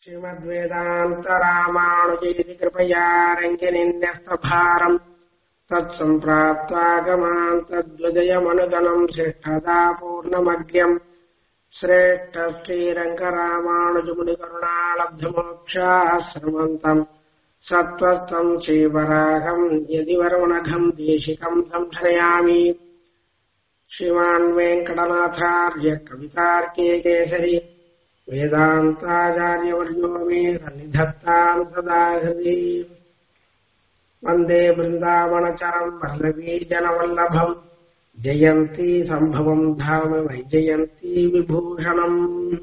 श्रीमद्वेदान्तरामानुजयति कृपया रङ्गिनिन्यस्तभारम् तत्सम्प्राप्तागमान् तद्विजयमनुगणम् शिष्ठदा पूर्णमग्र्यम् श्रेष्ठ श्रीरङ्गरामानुजमुनिकरुणालब्धमोक्षाश्रमन्तम् सत्त्वस्तम् श्रीवराहम् यदि वरुणघम् देशिकम् संशयामि श्रीमान् वेङ्कटनाथार्य कवितार्के केसरी वेदान्ताचार्यवर्यो मे सन्निधत्ताम् सदा हृदि वन्दे बृन्दावनचरम् वल्लवीजनवल्लभम् जयन्ती सम्भवम् धाम वैजयन्ती விபூஷணம்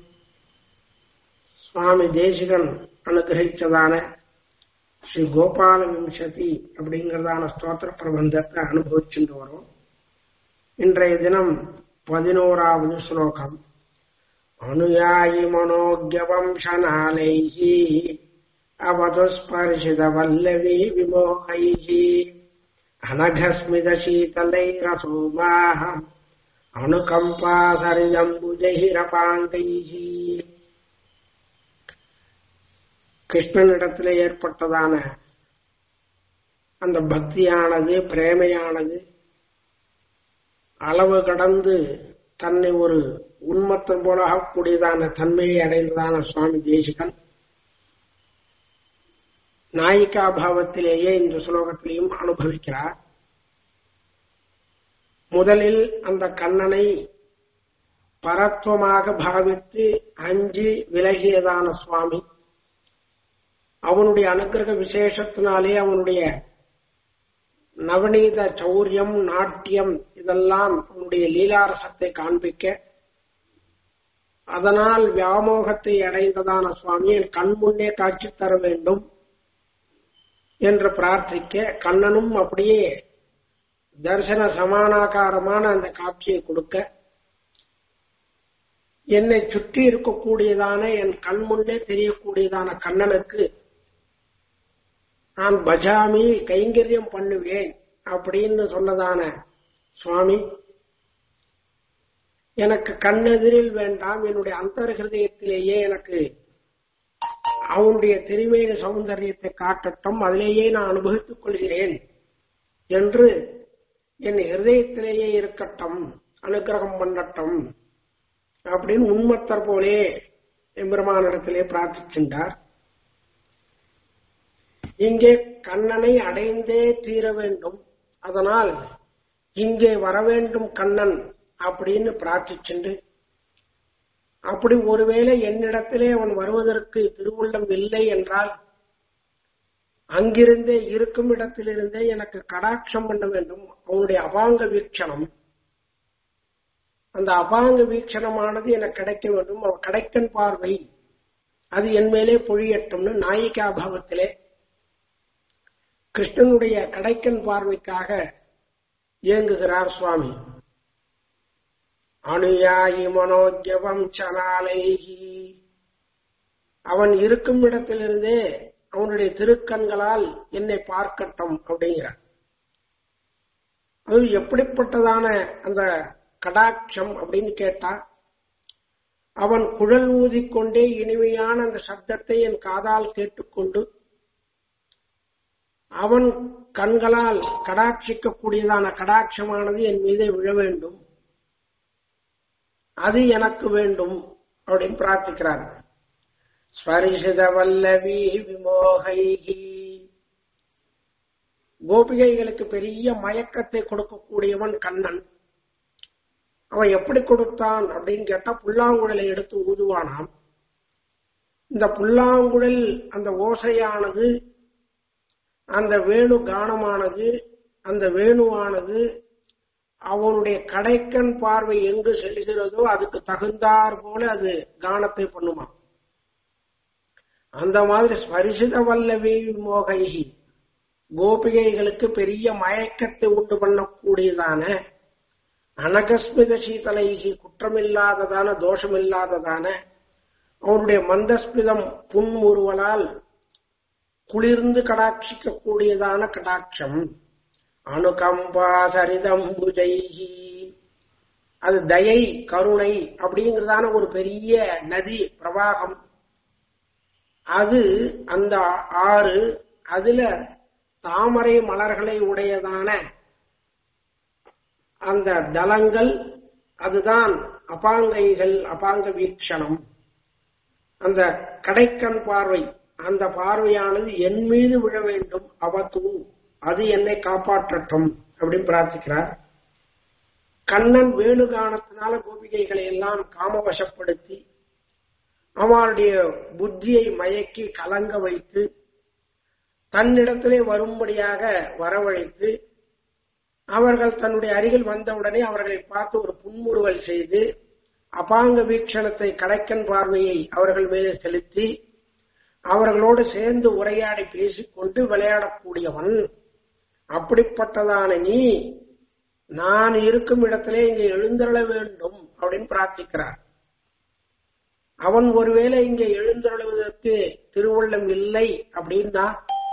சுவாமி தேசிகன் அனுகிரகிச்சதான ஸ்ரீ கோபால விம்சதி அப்படிங்கறதான ஸ்தோத்திர பிரபந்தத்தை அனுபவிச்சுட்டு வரும் இன்றைய தினம் பதினோராவது ஸ்லோகம் अनुयायि मनोज्ञवंशनालैः अवधुस्पर्शितवल्लवी विमोहैः अनघस्मितशीतलैरसोमाः அணுகம்பாசரிஜம்புஜகிரபாங்கைः கிருஷ்ணனிடத்தில் ஏற்பட்டதான அந்த பக்தியானது பிரேமையானது அளவு கடந்து தன்னை ஒரு உண்மத்தம் போல ஆகக்கூடியதான தன்மையை அடைந்ததான சுவாமி தேசிகன் நாயிகா பாவத்திலேயே இந்த ஸ்லோகத்திலையும் அனுபவிக்கிறார் முதலில் அந்த கண்ணனை பரத்துவமாக பாவித்து அஞ்சு விலகியதான சுவாமி அவனுடைய அனுகிரக விசேஷத்தினாலே அவனுடைய நவநீத சௌரியம் நாட்டியம் இதெல்லாம் அவனுடைய லீலாரசத்தை காண்பிக்க அதனால் வியாமோகத்தை அடைந்ததான சுவாமி என் கண் முன்னே காட்சி தர வேண்டும் என்று பிரார்த்திக்க கண்ணனும் அப்படியே தரிசன சமானாகாரமான அந்த காட்சியை கொடுக்க என்னை சுற்றி இருக்கக்கூடியதான என் கண் முன்னே தெரியக்கூடியதான கண்ணனுக்கு நான் பஜாமி கைங்கரியம் பண்ணுவேன் அப்படின்னு சொன்னதான சுவாமி எனக்கு கண்ணெதிரில் வேண்டாம் என்னுடைய அந்தர்ஹதயத்திலேயே எனக்கு அவனுடைய திருமேக சௌந்தரியத்தை காட்டட்டும் அதிலேயே நான் அனுபவித்துக் கொள்கிறேன் என்று என் ஹிருதயத்திலேயே இருக்கட்டும் அனுகிரகம் பண்ணட்டும் அப்படின்னு உண்மத்தர் போலே எம்பெருமானிடத்திலே பிரார்த்திக்கின்றார் இங்கே கண்ணனை அடைந்தே தீர வேண்டும் அதனால் இங்கே வர வேண்டும் கண்ணன் அப்படின்னு பிரார்த்திச்சென்று அப்படி ஒருவேளை என்னிடத்திலே அவன் வருவதற்கு திருவுள்ளம் இல்லை என்றால் அங்கிருந்தே இருக்கும் இடத்திலிருந்தே எனக்கு கடாட்சம் பண்ண வேண்டும் அவனுடைய அபாங்க வீக்ஷணம் அந்த அபாங்க வீக்ஷணமானது எனக்கு கிடைக்க வேண்டும் அவன் கடைக்கன் பார்வை அது என் மேலே பொழியட்டும்னு நாயிகா பாவத்திலே கிருஷ்ணனுடைய கடைக்கன் பார்வைக்காக இயங்குகிறார் சுவாமி அணுயாயி மனோஜவம் சனாலைகி அவன் இருக்கும் இடத்திலிருந்தே அவனுடைய திருக்கண்களால் என்னை பார்க்கட்டும் அப்படிங்கிறார் அது எப்படிப்பட்டதான அந்த கடாட்சம் அப்படின்னு கேட்டா அவன் குழல் ஊதிக்கொண்டே இனிமையான அந்த சப்தத்தை என் காதால் கேட்டுக்கொண்டு அவன் கண்களால் கடாட்சிக்கக்கூடியதான கடாட்சமானது என் மீதே விழ வேண்டும் அது எனக்கு வேண்டும் அப்படின்னு பிரார்த்திக்கிறார் ஸ்பரிசித வல்லவி விமோகைகி கோபிகைகளுக்கு பெரிய மயக்கத்தை கொடுக்கக்கூடியவன் கண்ணன் அவன் எப்படி கொடுத்தான் அப்படின்னு கேட்டா புல்லாங்குழலை எடுத்து ஊதுவானாம் இந்த புல்லாங்குழல் அந்த ஓசையானது அந்த வேணு கானமானது அந்த வேணுவானது அவனுடைய கடைக்கன் பார்வை எங்கு செல்கிறதோ அதுக்கு தகுந்தார் போல அது கானத்தை பண்ணுமா அந்த மாதிரி ஸ்பரிசித வல்லவி மோகைகி கோபிகைகளுக்கு பெரிய மயக்கத்தை உண்டு பண்ணக்கூடியதான அனகஸ்மித சீதலைகி குற்றமில்லாததான தோஷமில்லாததான அவனுடைய மந்தஸ்மிதம் புன்முறுவலால் குளிர்ந்து கடாட்சிக்க கூடியதான கடாட்சம் அணுகம்பா சரிதம்புஜைகி அது தயை கருணை அப்படிங்கிறதான ஒரு பெரிய நதி பிரவாகம் அது அந்த ஆறு அதுல தாமரை மலர்களை உடையதான அந்த தலங்கள் அதுதான் அபாங்கைகள் அபாங்க வீக்ஷணம் அந்த கடைக்கண் பார்வை அந்த பார்வையானது என் மீது விழ வேண்டும் அவத்து அது என்னை காப்பாற்றட்டும் அப்படின்னு பிரார்த்திக்கிறார் கண்ணன் வேணுகானத்தினால கோபிகைகளை எல்லாம் காமவசப்படுத்தி அவனுடைய புத்தியை மயக்கி கலங்க வைத்து தன்னிடத்திலே வரும்படியாக வரவழைத்து அவர்கள் தன்னுடைய அருகில் வந்தவுடனே அவர்களை பார்த்து ஒரு புன்முறுவல் செய்து அபாங்க வீக்ஷணத்தை கடைக்கன் பார்வையை அவர்கள் மீது செலுத்தி அவர்களோடு சேர்ந்து உரையாடி பேசிக்கொண்டு விளையாடக்கூடியவன் அப்படிப்பட்டதான நீ நான் இருக்கும் இடத்திலே இங்கே எழுந்தருள வேண்டும் அப்படின்னு பிரார்த்திக்கிறார் அவன் ஒருவேளை இங்கே எழுந்தருளுவதற்கு திருவுள்ளம் இல்லை அப்படின்னா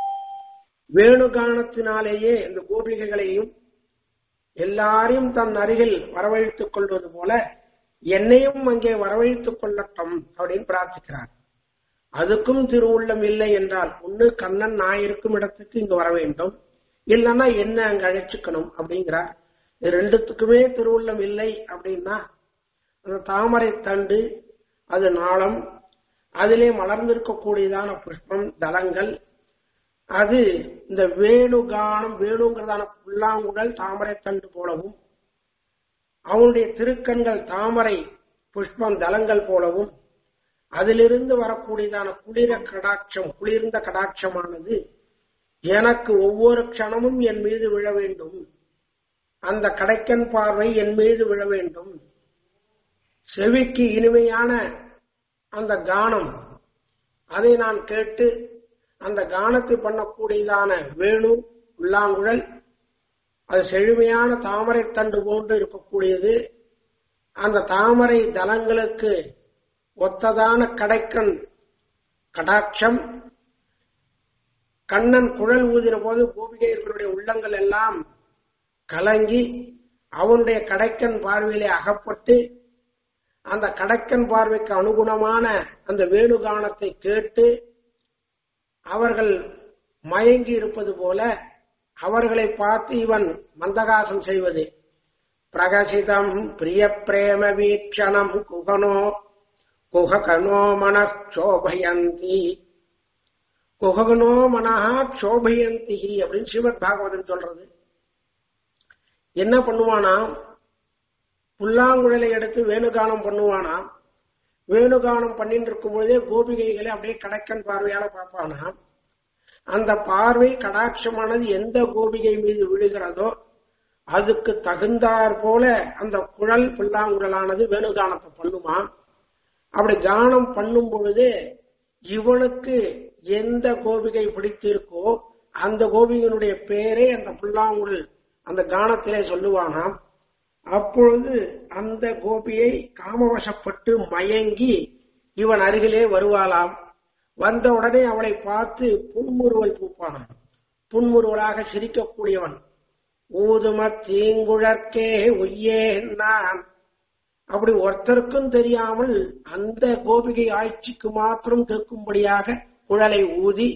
வேணுகானத்தினாலேயே இந்த கோபிகைகளையும் எல்லாரையும் தன் அருகில் வரவழைத்துக் கொள்வது போல என்னையும் அங்கே வரவழைத்துக் கொள்ளட்டும் அப்படின்னு பிரார்த்திக்கிறார் அதுக்கும் திருவுள்ளம் இல்லை என்றால் ஒண்ணு கண்ணன் நான் இருக்கும் இடத்துக்கு இங்க வர வேண்டும் இல்லைன்னா என்ன அங்க அழைச்சுக்கணும் அப்படிங்கிறார் இது ரெண்டுத்துக்குமே திருவுள்ளம் இல்லை அப்படின்னா அந்த தாமரை தண்டு அது நாளம் அதிலே மலர்ந்திருக்கக்கூடியதான புஷ்பம் தலங்கள் அது இந்த வேணுகானம் வேணுங்கிறதான புல்லாங்குழல் தாமரை தண்டு போலவும் அவனுடைய திருக்கண்கள் தாமரை புஷ்பம் தலங்கள் போலவும் அதிலிருந்து வரக்கூடியதான குளிர கடாட்சம் குளிர்ந்த கடாட்சமானது எனக்கு ஒவ்வொரு க்ஷணமும் என் மீது விழ வேண்டும் அந்த கடைக்கன் பார்வை என் மீது விழ வேண்டும் செவிக்கு இனிமையான அந்த கானம் அதை நான் கேட்டு அந்த கானத்தை பண்ணக்கூடியதான வேணு உள்ளாங்குழல் அது செழுமையான தாமரை தண்டு போன்று இருக்கக்கூடியது அந்த தாமரை தலங்களுக்கு ஒத்ததான கடைக்கண் கடாட்சம் கண்ணன் குழல் ஊதின போது கோபிகையர்களுடைய உள்ளங்கள் எல்லாம் கலங்கி அவனுடைய கடைக்கன் பார்வையிலே அகப்பட்டு அந்த கடக்கன் பார்வைக்கு அனுகுணமான அந்த வேணுகானத்தை கேட்டு அவர்கள் மயங்கி இருப்பது போல அவர்களை பார்த்து இவன் மந்தகாசம் செய்வது பிரகசிதம் பிரிய பிரேம வீக்ஷணம் குகனோ குககனோ மனோபயந்தி குககனோ மனஹா க்ஷோபயந்தி அப்படின்னு ஸ்ரீமத் பாகவதன் சொல்றது என்ன பண்ணுவானா புல்லாங்குழலை எடுத்து வேணுகானம் பண்ணுவானா வேணுகானம் பண்ணிட்டு இருக்கும் பொழுதே கோபிகைகளை அப்படியே கடக்கன் பார்வையால பார்ப்பானா அந்த பார்வை கடாட்சமானது எந்த கோபிகை மீது விழுகிறதோ அதுக்கு தகுந்தாற் போல அந்த குழல் புல்லாங்குழலானது வேணுகானத்தை பண்ணுமா அப்படி கானம் பண்ணும் பொழுது இவனுக்கு எந்த கோபிகை பிடித்திருக்கோ அந்த கோபிகனுடைய பேரே அந்த புல்லாங்குழல் அந்த கானத்திலே சொல்லுவானாம் அப்பொழுது அந்த கோபியை காமவசப்பட்டு மயங்கி இவன் அருகிலே வருவாளாம் வந்த உடனே அவளை பார்த்து புன்முறுவல் பூப்பானான் புன்முறுவலாக சிரிக்கக்கூடியவன் ஊதும தீங்குழற்கே ஒய்யே நான் அப்படி ஒருத்தருக்கும் தெரியாமல் அந்த கோபிகை ஆட்சிக்கு மாத்திரம் கேட்கும்படியாக குழலை ஊதி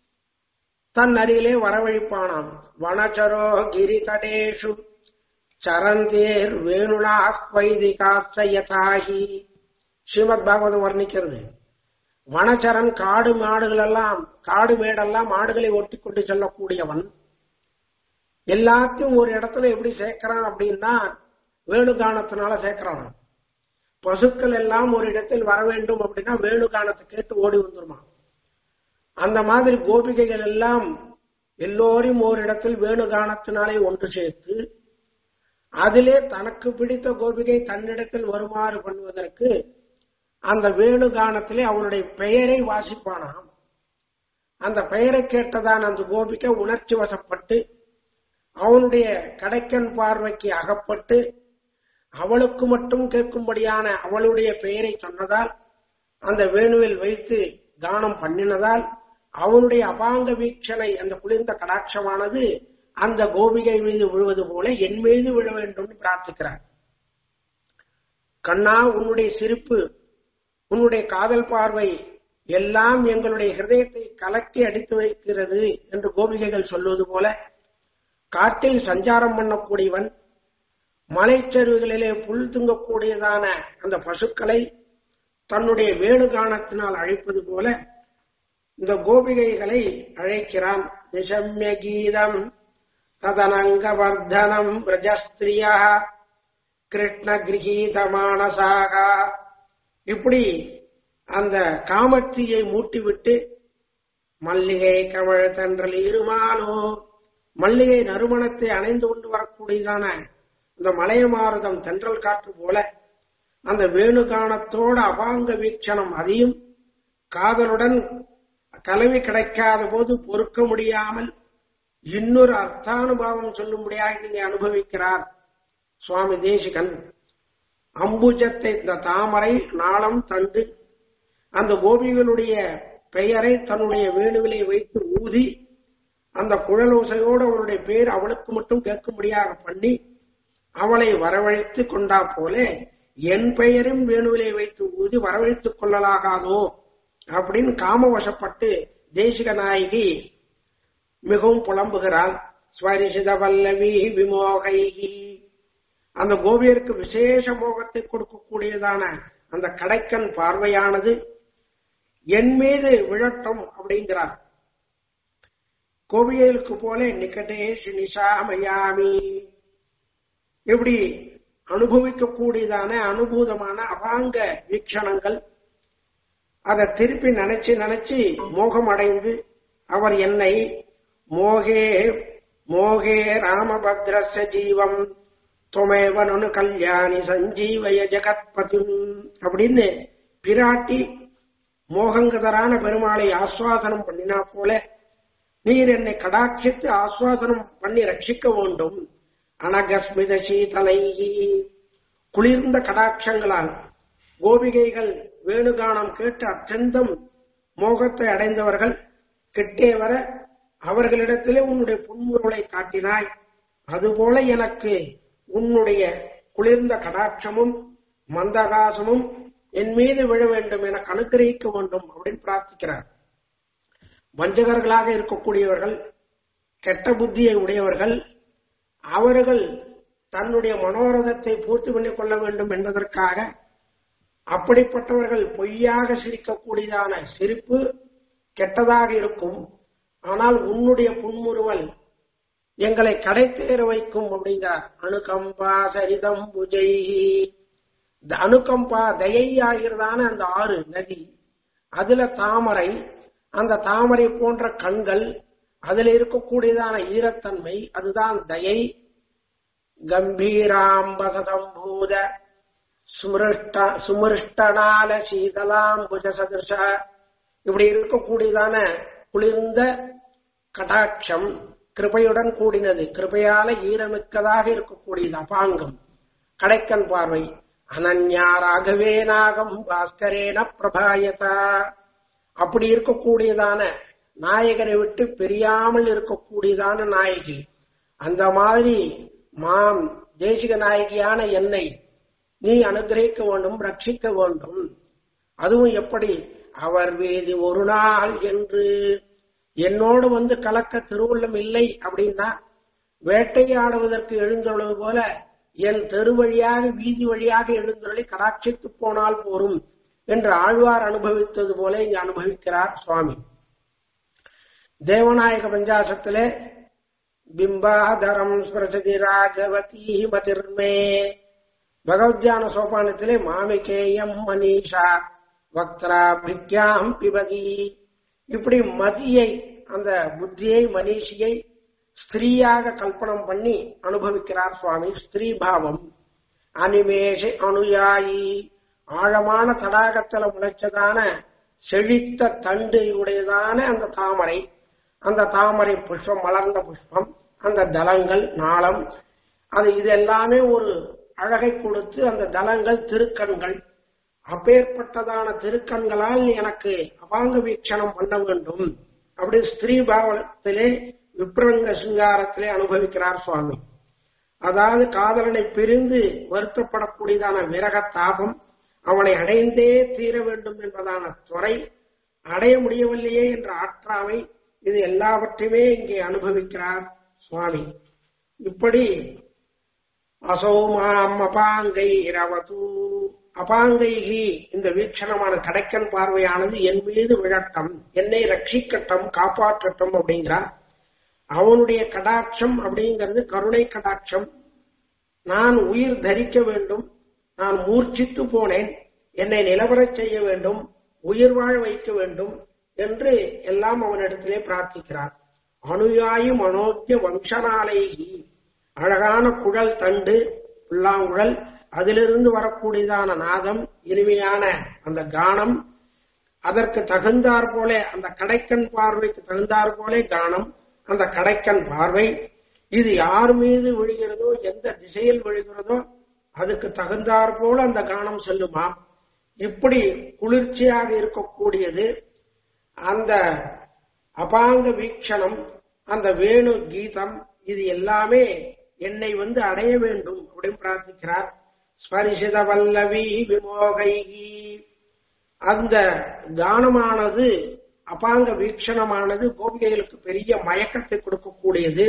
தன் அருகிலே வரவழைப்பானாம் வனச்சரோ கிரிதடேஷு சரந்தேர் வேணுனா வைதிகாசயதாகி ஸ்ரீமத் பாகவதம் வர்ணிக்கிறது வனச்சரன் காடு மாடுகள் எல்லாம் காடு மேடெல்லாம் மாடுகளை ஒட்டி கொண்டு செல்லக்கூடியவன் எல்லாத்தையும் ஒரு இடத்துல எப்படி சேர்க்கிறான் அப்படின்னா வேணுகானத்தினால சேர்க்கிறான் பசுக்கள் எல்லாம் ஒரு இடத்தில் வர வேண்டும் அப்படின்னா வேணுகானத்தை கேட்டு ஓடி வந்துருமா அந்த மாதிரி கோபிகைகள் எல்லாம் எல்லோரையும் ஒரு இடத்தில் வேணுகானத்தினாலே ஒன்று சேர்த்து அதிலே தனக்கு பிடித்த கோபிகை தன்னிடத்தில் வருமாறு பண்ணுவதற்கு அந்த வேணுகானத்திலே அவனுடைய பெயரை வாசிப்பானாம் அந்த பெயரை கேட்டதான் அந்த கோபிகை உணர்ச்சி வசப்பட்டு அவனுடைய கடைக்கன் பார்வைக்கு அகப்பட்டு அவளுக்கு மட்டும் கேட்கும்படியான அவளுடைய பெயரை சொன்னதால் அந்த வேணுவில் வைத்து தானம் பண்ணினதால் அவனுடைய அபாங்க வீட்சனை அந்த குளிர்ந்த கடாட்சமானது அந்த கோபிகை மீது விழுவது போல என் மீது விழ வேண்டும் பிரார்த்திக்கிறார் கண்ணா உன்னுடைய சிரிப்பு உன்னுடைய காதல் பார்வை எல்லாம் எங்களுடைய ஹிருதயத்தை கலக்கி அடித்து வைக்கிறது என்று கோபிகைகள் சொல்வது போல காட்டில் சஞ்சாரம் பண்ணக்கூடியவன் மலைச்சரிவுகளிலே புல் துங்கக்கூடியதான அந்த பசுக்களை தன்னுடைய வேணுகானத்தினால் அழைப்பது போல இந்த கோபிகைகளை அழைக்கிறான் நிசம்ய கீதம் ததனங்கவர்தனம் பிரஜஸ்திரியா கிருஷ்ண கிரகீத மானசாக இப்படி அந்த காமத்தியை மூட்டிவிட்டு மல்லிகை கமழ தென்றல் இருமாலோ மல்லிகை நறுமணத்தை அணைந்து கொண்டு வரக்கூடியதான இந்த மலையமாரதம் தென்றல் காற்று போல அந்த வேணுகானத்தோட அபாங்க வீட்சணம் அதையும் காதலுடன் கலவி கிடைக்காத போது பொறுக்க முடியாமல் இன்னொரு அர்த்தானுபாவம் சொல்லும்படியாக நீங்க அனுபவிக்கிறார் சுவாமி தேசிகன் அம்புஜத்தை இந்த தாமரை நாளம் தந்து அந்த கோபிகளுடைய பெயரை தன்னுடைய வேணுவிலை வைத்து ஊதி அந்த குழலோசையோடு அவளுடைய பேர் அவளுக்கு மட்டும் கேட்கும்படியாக பண்ணி அவளை வரவழைத்து கொண்டா போல என் பெயரும் வேணுவிலை வைத்து ஊதி வரவழைத்துக் கொள்ளலாகாதோ அப்படின்னு காமவசப்பட்டு தேசிக நாயகி மிகவும் புலம்புகிறாள் ஸ்வரிசித வல்லவி விமோகைகி அந்த கோபியருக்கு விசேஷ மோகத்தை கொடுக்கக்கூடியதான அந்த கடைக்கன் பார்வையானது என் மீது விழட்டும் அப்படிங்கிறார் கோபியலுக்கு போல நிகடேஷ் நிஷாமயாமி இப்படி அனுபவிக்கக்கூடியதான அனுபூதமான அபாங்க வீக்ஷணங்கள் அதை திருப்பி நினைச்சு நினைச்சு மோகம் அடைந்து அவர் என்னை மோகே மோகே ராமபத்ரஸ்ய ஜீவம் துமேவனு கல்யாணி சஞ்சீவய ஜெகத்பதி அப்படின்னு பிராட்டி மோகங்கதரான பெருமாளை ஆஸ்வாசனம் பண்ணினா போல நீர் என்னை கடாட்சித்து ஆஸ்வாசனம் பண்ணி ரட்சிக்க வேண்டும் அனகஸ்மித சீதலைகி குளிர்ந்த கடாட்சங்களால் கோபிகைகள் வேணுகானம் கேட்டு அत्यந்தம் மோகத்தை அடைந்தவர்கள் கிட்டே வர அவர்களிடத்திலே உன்னுடைய புன்முருளை காட்டினாய் அதுபோல எனக்கு உன்னுடைய குளிர்ந்த கடாட்சமும் மந்தகாசமும் என் மீது விழ வேண்டும் என அனுகிரகிக்க வேண்டும் அப்படின்னு பிரார்த்திக்கிறார் வஞ்சகர்களாக இருக்கக்கூடியவர்கள் கெட்ட புத்தியை உடையவர்கள் அவர்கள் தன்னுடைய மனோரதத்தை பூர்த்தி பண்ணிக் கொள்ள வேண்டும் என்பதற்காக அப்படிப்பட்டவர்கள் பொய்யாக சிரிக்கக்கூடியதான சிரிப்பு கெட்டதாக இருக்கும் ஆனால் உன்னுடைய புன்முறுவல் எங்களை கடை தேர வைக்கும் அப்படிங்கிறார் அணுகம்பா சரிதம் புஜை இந்த அணுகம்பா தயை ஆகிறதான அந்த ஆறு நதி அதுல தாமரை அந்த தாமரை போன்ற கண்கள் அதுல இருக்கக்கூடியதான ஈரத்தன்மை அதுதான் தயை கம்பீராம்பசதம்பூத சுமிருஷ்ட சுமிருஷ்டனால சீதலாம்புஜ சதுஷ இப்படி இருக்கக்கூடியதான குளிர்ந்த கடாட்சம் கிருபையுடன் கூடினது கிருபையால ஈரமிக்கதாக இருக்கக்கூடியது அபாங்கம் கடைக்கன் பார்வை அனன்யா ராகவே நாகம் பாஸ்கரேன பிரபாயதா அப்படி இருக்கக்கூடியதான நாயகனை விட்டு பிரியாமல் இருக்கக்கூடியதான நாயகி அந்த மாதிரி மாம் தேசிக நாயகியான என்னை நீ அனுகிரகிக்க வேண்டும் ரட்சிக்க வேண்டும் அதுவும் எப்படி அவர் வீதி ஒரு நாள் என்று என்னோடு வந்து கலக்க திருவுள்ளம் இல்லை அப்படின்னா வேட்டையாடுவதற்கு எழுந்தொழுது போல என் தெரு வழியாக வீதி வழியாக எழுந்தொழி கடாட்சித்து போனால் போரும் என்று ஆழ்வார் அனுபவித்தது போல இங்கு அனுபவிக்கிறார் சுவாமி தேவநாயக பஞ்சாசத்திலே பிம்பாதரம் ஸ்மிருதி ராஜவதி மதிர்மே பகவத்யான சோபானத்திலே மாமிகேயம் மனிஷா வக்திராபிக்யாம் பிபதி இப்படி மதியை அந்த புத்தியை மனிஷியை ஸ்திரீயாக கல்பனம் பண்ணி அனுபவிக்கிறார் சுவாமி ஸ்திரீ பாவம் அனிமேஷ அனுயாயி ஆழமான தடாகத்துல முளைச்சதான செழித்த தண்டு உடையதான அந்த தாமரை அந்த தாமரை புஷ்பம் மலர்ந்த புஷ்பம் அந்த தலங்கள் நாளம் அது இது எல்லாமே ஒரு அழகை கொடுத்து அந்த தலங்கள் திருக்கண்கள் அப்பேற்பட்டதான திருக்கண்களால் எனக்கு அபாங்க வீட்சணம் பண்ண வேண்டும் அப்படி ஸ்திரீ பாவத்திலே விப்ரங்க சிங்காரத்திலே அனுபவிக்கிறார் சுவாமி அதாவது காதலனை பிரிந்து வருத்தப்படக்கூடியதான விரக தாபம் அவனை அடைந்தே தீர வேண்டும் என்பதான துறை அடைய முடியவில்லையே என்ற ஆற்றாமை இது எல்லாவற்றையுமே இங்கே அனுபவிக்கிறார் சுவாமி இப்படி அசௌமாம் அபாங்கை ரவது அபாங்கைகி இந்த வீட்சணமான கடைக்கன் பார்வையானது என் மீது விழட்டம் என்னை ரட்சிக்கட்டும் காப்பாற்றட்டும் அப்படிங்கிறார் அவனுடைய கடாட்சம் அப்படிங்கிறது கருணை கடாட்சம் நான் உயிர் தரிக்க வேண்டும் நான் மூர்ச்சித்து போனேன் என்னை நிலவரச் செய்ய வேண்டும் உயிர் வாழ வைக்க வேண்டும் என்று எல்லாம் அவனிடத்திலே பிரார்த்திக்கிறார் அணுயாயு மனோக்கிய வம்சனாலேகி அழகான குழல் தண்டு புல்லாங்குழல் அதிலிருந்து வரக்கூடியதான நாதம் இனிமையான அந்த கானம் அதற்கு தகுந்தாற் போல அந்த கடைக்கன் பார்வைக்கு தகுந்தாற் போல கானம் அந்த கடைக்கன் பார்வை இது யார் மீது விழுகிறதோ எந்த திசையில் விழுகிறதோ அதுக்கு தகுந்தாற் போல அந்த கானம் செல்லுமா இப்படி குளிர்ச்சியாக இருக்கக்கூடியது அந்த அபாங்க வீக்ஷணம் அந்த வேணு கீதம் இது எல்லாமே என்னை வந்து அடைய வேண்டும் அப்படின்னு பிரார்த்திக்கிறார் ஸ்பரிசித வல்லவி விமோகைகி அந்த கானமானது அபாங்க வீக்ஷணமானது கோபிகைகளுக்கு பெரிய மயக்கத்தை கொடுக்கக்கூடியது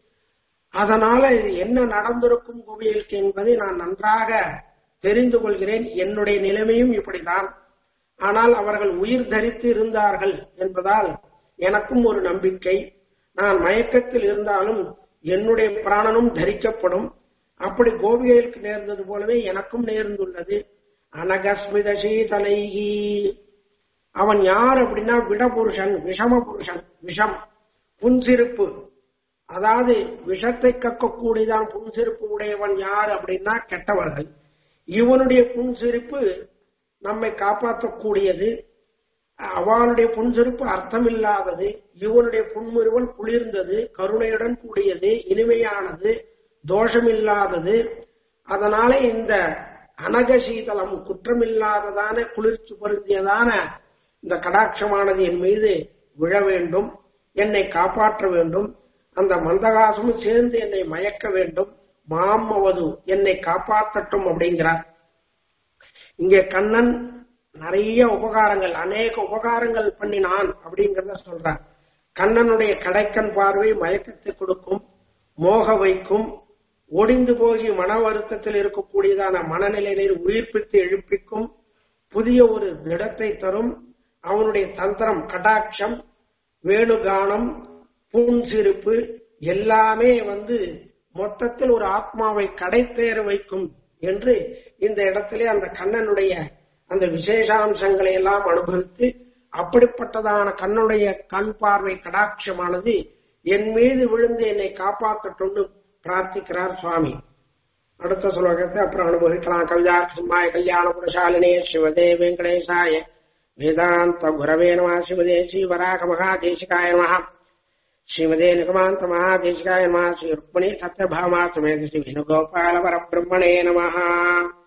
அதனால இது என்ன நடந்திருக்கும் கோபிகளுக்கு என்பதை நான் நன்றாக தெரிந்து கொள்கிறேன் என்னுடைய நிலைமையும் இப்படிதான் ஆனால் அவர்கள் உயிர் தரித்து இருந்தார்கள் என்பதால் எனக்கும் ஒரு நம்பிக்கை நான் மயக்கத்தில் இருந்தாலும் என்னுடைய பிராணனும் தரிக்கப்படும் அப்படி கோபிகைகளுக்கு நேர்ந்தது போலவே எனக்கும் நேர்ந்துள்ளது அனகஸ்மித சீதலைகி அவன் யார் அப்படின்னா விடபுருஷன் விஷம புருஷன் விஷம் புன்சிருப்பு அதாவது விஷத்தை கக்கக்கூடியதான் புன்சிருப்பு உடையவன் யார் அப்படின்னா கெட்டவர்கள் இவனுடைய புன்சிரிப்பு நம்மை காப்பாற்றக்கூடியது அவனுடைய புன்சிரிப்பு அர்த்தமில்லாதது இவனுடைய புன்முறுவல் குளிர்ந்தது கருணையுடன் கூடியது இனிமையானது தோஷமில்லாதது அதனால இந்த அனகசீதலம் குற்றமில்லாததான குளிர்ச்சி பொருந்தியதான இந்த கடாட்சமானது என் மீது விழ வேண்டும் என்னை காப்பாற்ற வேண்டும் அந்த மந்தகாசமும் சேர்ந்து என்னை மயக்க வேண்டும் மாமவது என்னை காப்பாற்றட்டும் அப்படிங்கிறார் இங்கே கண்ணன் நிறைய உபகாரங்கள் அநேக உபகாரங்கள் பண்ணினான் அப்படிங்கறத சொல்றார் கண்ணனுடைய கடைக்கன் பார்வை மயக்கத்தை கொடுக்கும் மோக வைக்கும் ஒடிந்து போகி மன வருத்தத்தில் இருக்கக்கூடியதான மனநிலையை உயிர்ப்பித்து எழுப்பிக்கும் புதிய ஒரு திடத்தை தரும் அவனுடைய தந்திரம் கடாட்சம் வேணுகானம் பூஞ்சிருப்பு எல்லாமே வந்து மொத்தத்தில் ஒரு ஆத்மாவை கடைத்தேற வைக்கும் என்று இந்த இடத்திலே அந்த கண்ணனுடைய அந்த விசேஷாம்சங்களை எல்லாம் அனுபவித்து அப்படிப்பட்டதான கண்ணுடைய கண் பார்வை கடாட்சமானது என் மீது விழுந்து என்னை காப்பாற்றட்டும் பிரார்த்திக்கிறார் சுவாமி அடுத்த ஸ்லோகத்தை அப்புறம் அனுபவிக்கலாம் கவிதா சிம்மாய கல்யாண புரசாலினே சிவதே வெங்கடேசாய வேதாந்த குரவே நம சிவதே ஸ்ரீவராக மகாதேசிகாய நம ஸ்ரீமதே நிகமாந்த மகாதேசிகாய நம ஸ்ரீ ருக்மணி சத்யபாமா சுமேத ஸ்ரீ வேணுகோபால பரபிரம்மணே நம